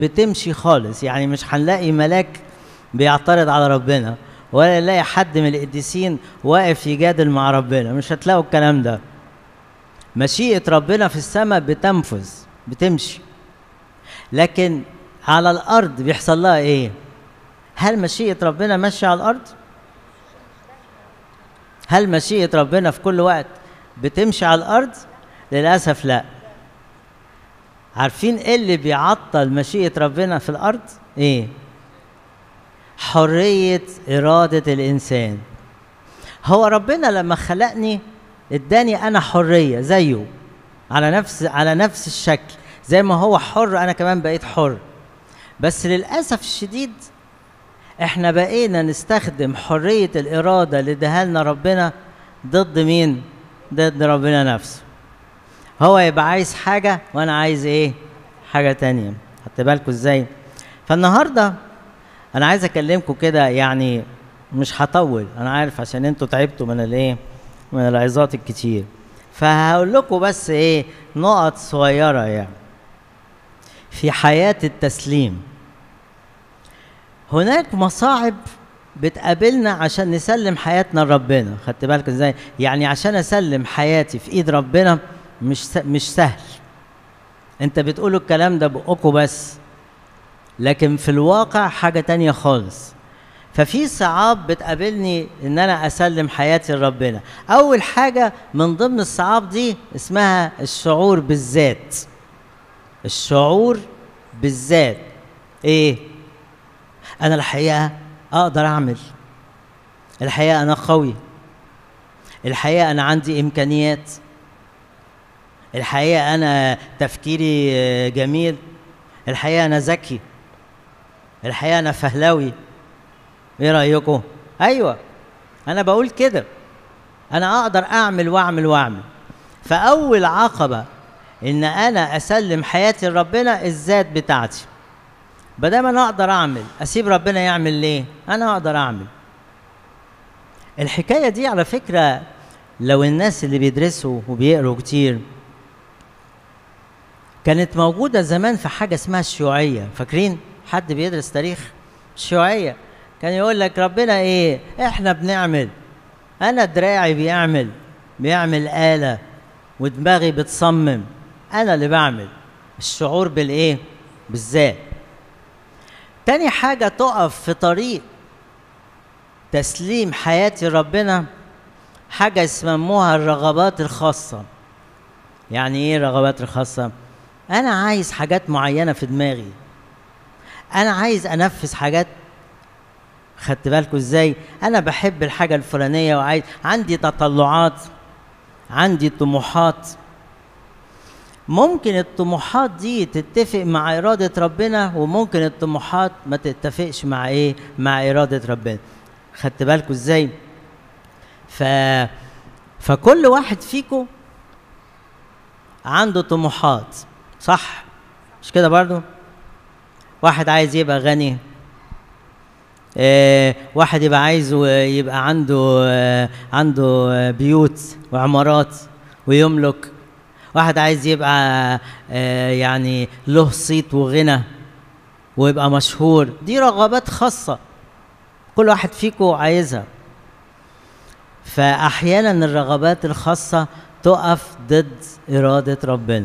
بتمشي خالص يعني مش هنلاقي ملاك بيعترض على ربنا ولا نلاقي حد من القديسين واقف يجادل مع ربنا مش هتلاقوا الكلام ده مشيئة ربنا في السماء بتنفذ بتمشي لكن على الأرض بيحصل لها إيه؟ هل مشيئة ربنا ماشية على الأرض؟ هل مشيئة ربنا في كل وقت بتمشي على الأرض؟ للأسف لا عارفين ايه اللي بيعطل مشيئة ربنا في الأرض؟ ايه؟ حرية إرادة الإنسان هو ربنا لما خلقني اداني أنا حرية زيه على نفس على نفس الشكل زي ما هو حر أنا كمان بقيت حر بس للأسف الشديد احنا بقينا نستخدم حرية الإرادة اللي اداها لنا ربنا ضد مين؟ ضد ربنا نفسه هو يبقى عايز حاجة وأنا عايز إيه؟ حاجة تانية خدت بالكوا إزاي؟ فالنهاردة أنا عايز أكلمكم كده يعني مش هطول أنا عارف عشان أنتوا تعبتوا من الإيه؟ من العظات الكتير فهقول لكم بس إيه؟ نقط صغيرة يعني في حياة التسليم هناك مصاعب بتقابلنا عشان نسلم حياتنا لربنا خدت بالك ازاي يعني عشان اسلم حياتي في ايد ربنا مش س... مش سهل انت بتقولوا الكلام ده بقكم بس لكن في الواقع حاجة تانية خالص ففي صعاب بتقابلني ان انا اسلم حياتي لربنا اول حاجة من ضمن الصعاب دي اسمها الشعور بالذات الشعور بالذات ايه انا الحقيقة اقدر اعمل الحقيقة انا قوي الحقيقة انا عندي امكانيات الحقيقة أنا تفكيري جميل الحقيقة أنا ذكي الحقيقة أنا فهلوي إيه رأيكم؟ أيوه أنا بقول كده أنا أقدر أعمل وأعمل وأعمل فأول عقبة إن أنا أسلم حياتي لربنا الذات بتاعتي بدل ما أنا أقدر أعمل أسيب ربنا يعمل ليه؟ أنا أقدر أعمل الحكاية دي على فكرة لو الناس اللي بيدرسوا وبيقروا كتير كانت موجودة زمان في حاجة اسمها الشيوعية فاكرين حد بيدرس تاريخ الشيوعية كان يقول لك ربنا ايه احنا بنعمل انا دراعي بيعمل بيعمل آلة ودماغي بتصمم انا اللي بعمل الشعور بالايه بالذات تاني حاجة تقف في طريق تسليم حياتي ربنا حاجة يسموها الرغبات الخاصة يعني ايه الرغبات الخاصة؟ انا عايز حاجات معينه في دماغي انا عايز انفذ حاجات خدت بالكم ازاي انا بحب الحاجه الفلانيه وعايز عندي تطلعات عندي طموحات ممكن الطموحات دي تتفق مع إرادة ربنا وممكن الطموحات ما تتفقش مع إيه؟ مع إرادة ربنا. خدت بالكم إزاي؟ ف فكل واحد فيكم عنده طموحات صح مش كده برضو واحد عايز يبقى غني آه واحد يبقى عايز يبقى عنده آه عنده آه بيوت وعمارات ويملك واحد عايز يبقى آه يعني له صيت وغنى ويبقى مشهور دي رغبات خاصة كل واحد فيكم عايزها فأحيانا الرغبات الخاصة تقف ضد إرادة ربنا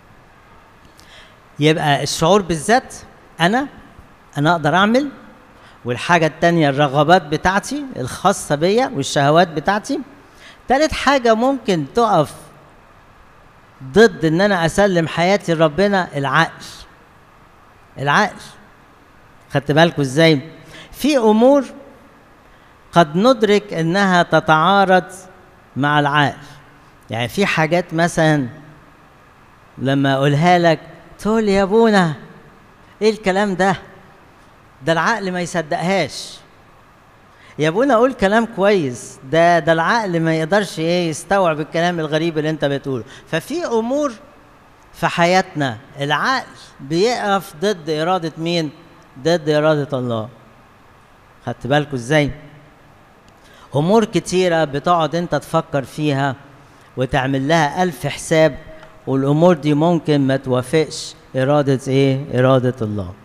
يبقى الشعور بالذات أنا أنا أقدر أعمل والحاجة التانية الرغبات بتاعتي الخاصة بيا والشهوات بتاعتي تالت حاجة ممكن تقف ضد إن أنا أسلم حياتي لربنا العقل العقل خدت بالكم إزاي؟ في أمور قد ندرك إنها تتعارض مع العقل يعني في حاجات مثلا لما اقولها لك تقول يا ابونا ايه الكلام ده ده العقل ما يصدقهاش يا ابونا قول كلام كويس ده ده العقل ما يقدرش ايه يستوعب الكلام الغريب اللي انت بتقوله ففي امور في حياتنا العقل بيقف ضد اراده مين ضد اراده الله خدت بالكم ازاي امور كتيره بتقعد انت تفكر فيها وتعمل لها ألف حساب والأمور دي ممكن ما توافقش اراده ايه اراده الله